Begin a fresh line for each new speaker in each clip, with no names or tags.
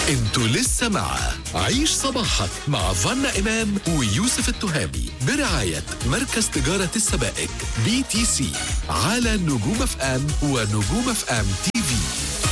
انتوا لسه مع عيش صباحك مع فنا إمام ويوسف التهامي برعاية مركز تجارة السبائك بي تي سي على نجوم اف ام ونجوم اف ام تي في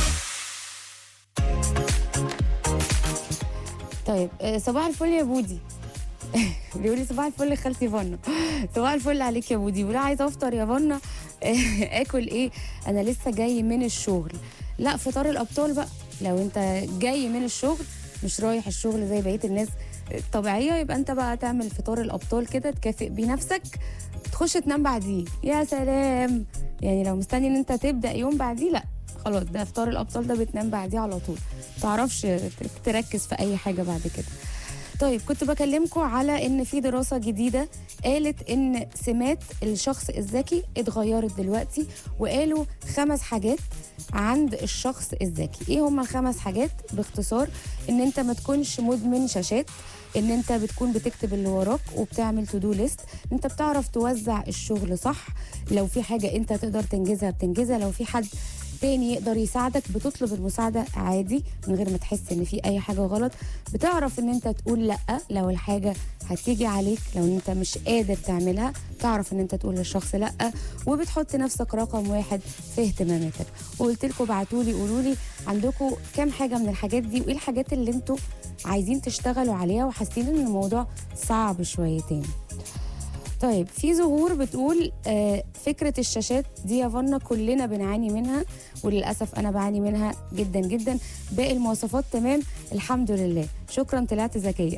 طيب آه، صباح الفل يا بودي بيقول لي صباح الفل خالتي فنا صباح الفل عليك يا بودي ولا عايزه افطر يا فنا اكل ايه انا لسه جاي من الشغل لا فطار الابطال بقى لو انت جاي من الشغل مش رايح الشغل زي بقيه الناس الطبيعيه يبقى انت بقى تعمل فطار الابطال كده تكافئ بيه نفسك تخش تنام بعديه يا سلام يعني لو مستني ان انت تبدا يوم بعديه لا خلاص ده فطار الابطال ده بتنام بعديه على طول تعرفش تركز في اي حاجه بعد كده طيب كنت بكلمكم على ان في دراسه جديده قالت ان سمات الشخص الذكي اتغيرت دلوقتي وقالوا خمس حاجات عند الشخص الذكي ايه هما الخمس حاجات باختصار ان انت ما تكونش مدمن شاشات ان انت بتكون بتكتب اللي وراك وبتعمل تو دو ليست انت بتعرف توزع الشغل صح لو في حاجه انت تقدر تنجزها بتنجزها لو في حد تاني يقدر يساعدك بتطلب المساعدة عادي من غير ما تحس ان في اي حاجة غلط بتعرف ان انت تقول لا لو الحاجة هتيجي عليك لو انت مش قادر تعملها تعرف ان انت تقول للشخص لا وبتحط نفسك رقم واحد في اهتماماتك وقلت لكم ابعتوا لي قولوا لي عندكم كام حاجة من الحاجات دي وايه الحاجات اللي انتوا عايزين تشتغلوا عليها وحاسين ان الموضوع صعب شويتين طيب في ظهور بتقول آه، فكرة الشاشات دي يا فنا كلنا بنعاني منها وللأسف أنا بعاني منها جدا جدا باقي المواصفات تمام الحمد لله شكرا طلعت ذكية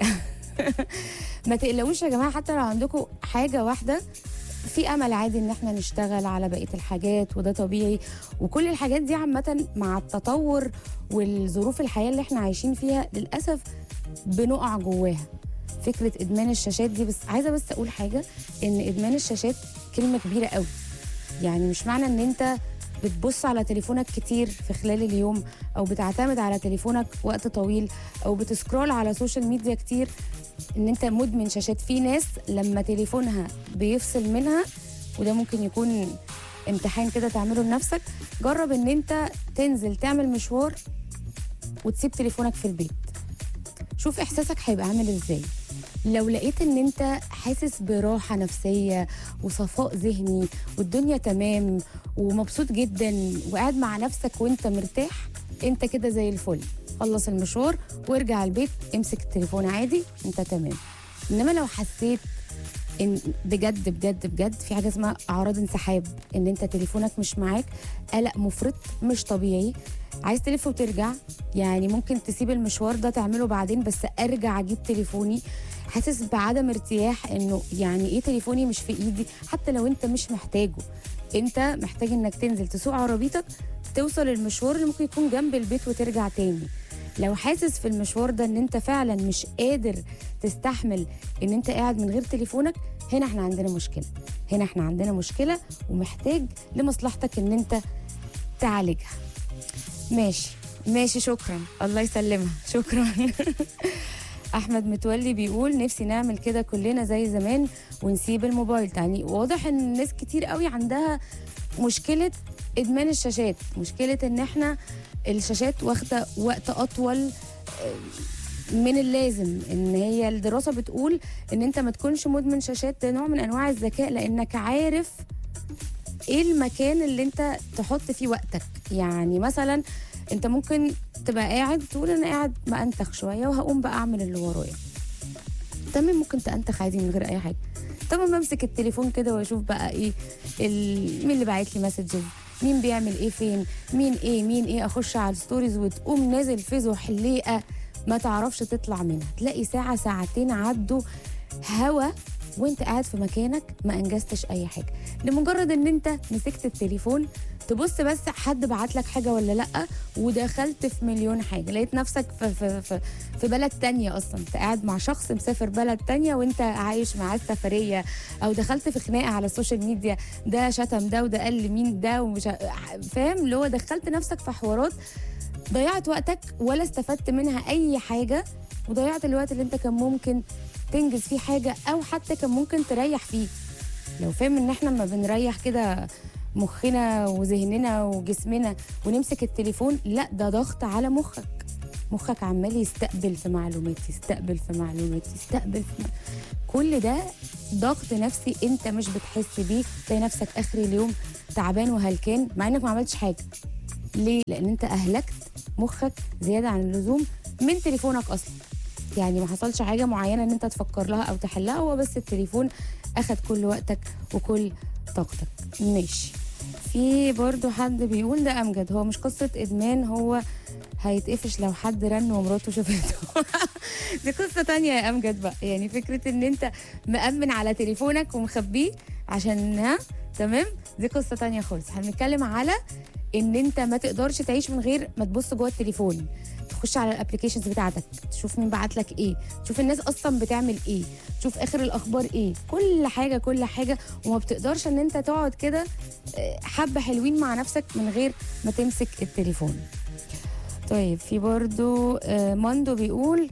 ما تقلقوش يا جماعة حتى لو عندكم حاجة واحدة في امل عادي ان احنا نشتغل على بقيه الحاجات وده طبيعي وكل الحاجات دي عامه مع التطور والظروف الحياه اللي احنا عايشين فيها للاسف بنقع جواها فكره ادمان الشاشات دي بس عايزه بس اقول حاجه ان ادمان الشاشات كلمه كبيره قوي يعني مش معنى ان انت بتبص على تليفونك كتير في خلال اليوم او بتعتمد على تليفونك وقت طويل او بتسكرول على سوشيال ميديا كتير ان انت مدمن شاشات في ناس لما تليفونها بيفصل منها وده ممكن يكون امتحان كده تعمله لنفسك جرب ان انت تنزل تعمل مشوار وتسيب تليفونك في البيت شوف احساسك هيبقى عامل ازاي لو لقيت ان انت حاسس براحة نفسية وصفاء ذهني والدنيا تمام ومبسوط جدا وقاعد مع نفسك وانت مرتاح انت كده زي الفل خلص المشوار وارجع البيت امسك التليفون عادي انت تمام انما لو حسيت ان بجد بجد بجد في حاجه اسمها اعراض انسحاب ان انت تليفونك مش معاك قلق مفرط مش طبيعي عايز تلف وترجع يعني ممكن تسيب المشوار ده تعمله بعدين بس ارجع اجيب تليفوني حاسس بعدم ارتياح انه يعني ايه تليفوني مش في ايدي حتى لو انت مش محتاجه انت محتاج انك تنزل تسوق عربيتك توصل المشوار اللي ممكن يكون جنب البيت وترجع تاني لو حاسس في المشوار ده ان انت فعلا مش قادر تستحمل ان انت قاعد من غير تليفونك هنا احنا عندنا مشكله هنا احنا عندنا مشكله ومحتاج لمصلحتك ان انت تعالجها ماشي ماشي شكرا الله يسلمها شكرا احمد متولي بيقول نفسي نعمل كده كلنا زي زمان ونسيب الموبايل يعني واضح ان ناس كتير قوي عندها مشكله ادمان الشاشات مشكله ان احنا الشاشات واخده وقت اطول آه، من اللازم ان هي الدراسه بتقول ان انت ما تكونش مدمن شاشات ده نوع من انواع الذكاء لانك عارف ايه المكان اللي انت تحط فيه وقتك يعني مثلا انت ممكن تبقى قاعد تقول انا قاعد مأنتخ شويه وهقوم بقى اعمل اللي ورايا تمام ممكن تأنتخ عادي من غير اي حاجه طب ما امسك التليفون كده واشوف بقى ايه ال- مين اللي باعت لي مسجز مين بيعمل ايه فين مين ايه مين ايه اخش على الستوريز وتقوم نازل في زحليقه ما تعرفش تطلع منها تلاقي ساعه ساعتين عدوا هوا وانت قاعد في مكانك ما انجزتش اي حاجه لمجرد ان انت مسكت التليفون تبص بس حد بعت لك حاجه ولا لا ودخلت في مليون حاجه لقيت نفسك في في في, في بلد تانية اصلا انت قاعد مع شخص مسافر بلد تانية وانت عايش معاه السفريه او دخلت في خناقه على السوشيال ميديا ده شتم ده وده قال لمين ده ومش ع- فاهم اللي هو دخلت نفسك في حوارات ضيعت وقتك ولا استفدت منها اي حاجه وضيعت الوقت اللي انت كان ممكن تنجز فيه حاجه او حتى كان ممكن تريح فيه لو فاهم ان احنا ما بنريح كده مخنا وذهننا وجسمنا ونمسك التليفون لا ده ضغط على مخك مخك عمال يستقبل في معلومات يستقبل في معلومات يستقبل في م... كل ده ضغط نفسي انت مش بتحس بيه تلاقي نفسك اخر اليوم تعبان وهلكان مع انك ما عملتش حاجه ليه لان انت اهلكت مخك زياده عن اللزوم من تليفونك اصلا يعني ما حصلش حاجه معينه ان انت تفكر لها او تحلها هو بس التليفون اخد كل وقتك وكل طاقتك ماشي في برضو حد بيقول ده امجد هو مش قصه ادمان هو هيتقفش لو حد رن ومراته شافته دي قصه تانية يا امجد بقى يعني فكره ان انت مأمن على تليفونك ومخبيه عشان ها تمام دي قصه تانية خالص هنتكلم على ان انت ما تقدرش تعيش من غير ما تبص جوه التليفون تخش على الابلكيشنز بتاعتك تشوف مين بعت لك ايه تشوف الناس اصلا بتعمل ايه تشوف اخر الاخبار ايه كل حاجه كل حاجه وما بتقدرش ان انت تقعد كده آه، حبه حلوين مع نفسك من غير ما تمسك التليفون طيب في برضو آه، ماندو بيقول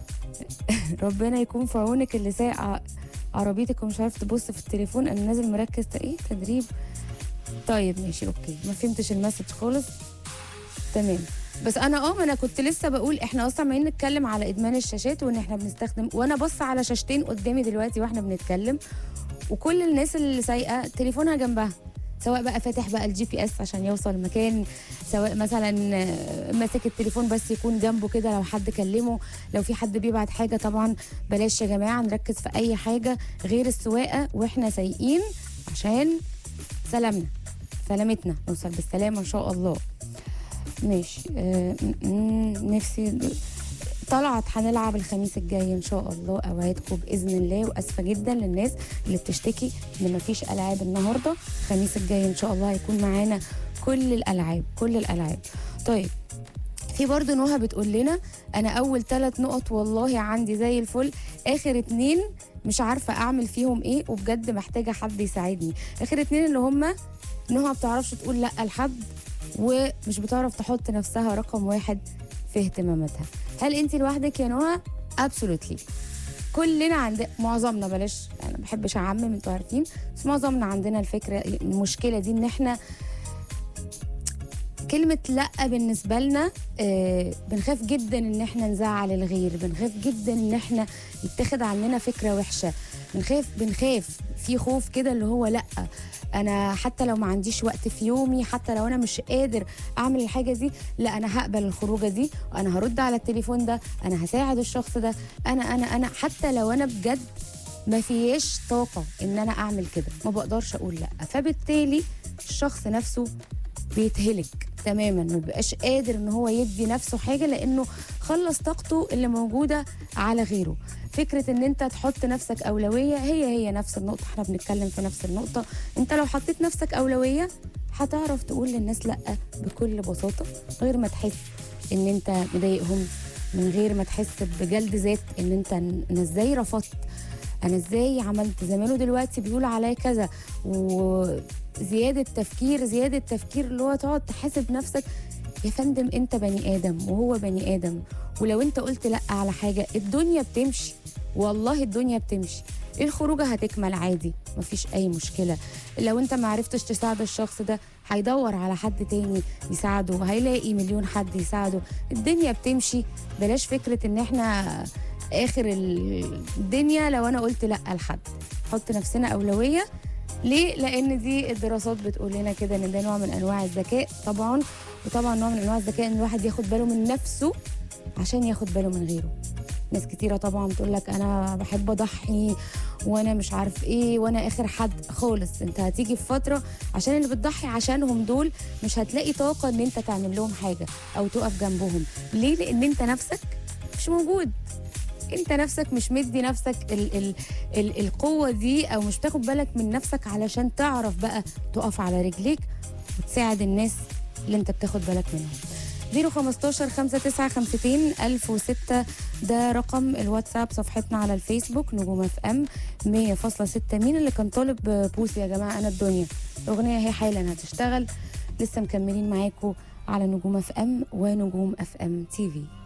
ربنا يكون في عونك اللي سايق عربيتك ومش عارف تبص في التليفون انا نازل مركز ت- ايه تدريب طيب ماشي اوكي ما فهمتش المسج خالص تمام بس انا اه ما انا كنت لسه بقول احنا اصلا عمالين نتكلم على ادمان الشاشات وان احنا بنستخدم وانا بص على شاشتين قدامي دلوقتي واحنا بنتكلم وكل الناس اللي سايقه تليفونها جنبها سواء بقى فاتح بقى الجي بي اس عشان يوصل مكان سواء مثلا آه، ماسك التليفون بس يكون جنبه كده لو حد كلمه لو في حد بيبعت حاجه طبعا بلاش يا جماعه نركز في اي حاجه غير السواقه واحنا سايقين عشان سلامنا سلامتنا نوصل بالسلامه ان شاء الله ماشي آه م- م- نفسي طلعت هنلعب الخميس الجاي ان شاء الله اوعدكم باذن الله واسفه جدا للناس اللي بتشتكي ان مفيش العاب النهارده الخميس الجاي ان شاء الله هيكون معانا كل الالعاب كل الالعاب طيب في برضه نهى بتقول لنا انا اول ثلاث نقط والله عندي زي الفل اخر اتنين مش عارفه اعمل فيهم ايه وبجد محتاجه حد يساعدني اخر اتنين اللي هم نهى ما بتعرفش تقول لا لحد ومش بتعرف تحط نفسها رقم واحد في اهتماماتها هل انت لوحدك يا نهى ابسولوتلي كلنا عند معظمنا بلاش انا ما بحبش اعمم انتوا عارفين بس معظمنا عندنا الفكره المشكله دي ان احنا كلمة لأ بالنسبة لنا آه بنخاف جدا إن إحنا نزعل الغير بنخاف جدا إن إحنا يتخذ عننا فكرة وحشة بنخاف بنخاف في خوف كده اللي هو لأ أنا حتى لو ما عنديش وقت في يومي حتى لو أنا مش قادر أعمل الحاجة دي لا أنا هقبل الخروجة دي أنا هرد على التليفون ده أنا هساعد الشخص ده أنا أنا أنا حتى لو أنا بجد ما فيش طاقة إن أنا أعمل كده ما بقدرش أقول لأ فبالتالي الشخص نفسه بيتهلك تماما ما بيبقاش قادر ان هو يدي نفسه حاجه لانه خلص طاقته اللي موجوده على غيره فكره ان انت تحط نفسك اولويه هي هي نفس النقطه احنا بنتكلم في نفس النقطه انت لو حطيت نفسك اولويه هتعرف تقول للناس لا بكل بساطه غير ما تحس ان انت مضايقهم من غير ما تحس بجلد ذات ان انت انا ازاي رفضت انا ازاي عملت زمانه دلوقتي بيقول عليا كذا وزياده تفكير زياده تفكير اللي هو تقعد تحاسب نفسك يا فندم انت بني ادم وهو بني ادم ولو انت قلت لا على حاجه الدنيا بتمشي والله الدنيا بتمشي الخروجه هتكمل عادي مفيش اي مشكله لو انت ما عرفتش تساعد الشخص ده هيدور على حد تاني يساعده هيلاقي مليون حد يساعده الدنيا بتمشي بلاش فكره ان احنا اخر الدنيا لو انا قلت لا لحد حط نفسنا اولويه ليه؟ لأن دي الدراسات بتقول لنا كده إن ده نوع من أنواع الذكاء طبعا وطبعا نوع من أنواع الذكاء إن الواحد ياخد باله من نفسه عشان ياخد باله من غيره. ناس كتيرة طبعا بتقول لك أنا بحب أضحي وأنا مش عارف إيه وأنا آخر حد خالص أنت هتيجي في فترة عشان اللي بتضحي عشانهم دول مش هتلاقي طاقة إن أنت تعمل لهم حاجة أو تقف جنبهم. ليه؟ لأن أنت نفسك مش موجود. انت نفسك مش مدي نفسك ال ال ال القوه دي او مش تاخد بالك من نفسك علشان تعرف بقى تقف على رجليك وتساعد الناس اللي انت بتاخد بالك منهم 015 5952 1006 ده رقم الواتساب صفحتنا على الفيسبوك نجوم اف ام 100.6 مين اللي كان طالب بوسي يا جماعه انا الدنيا الاغنيه هي حالا هتشتغل لسه مكملين معاكم على نجوم اف ام ونجوم اف ام تي في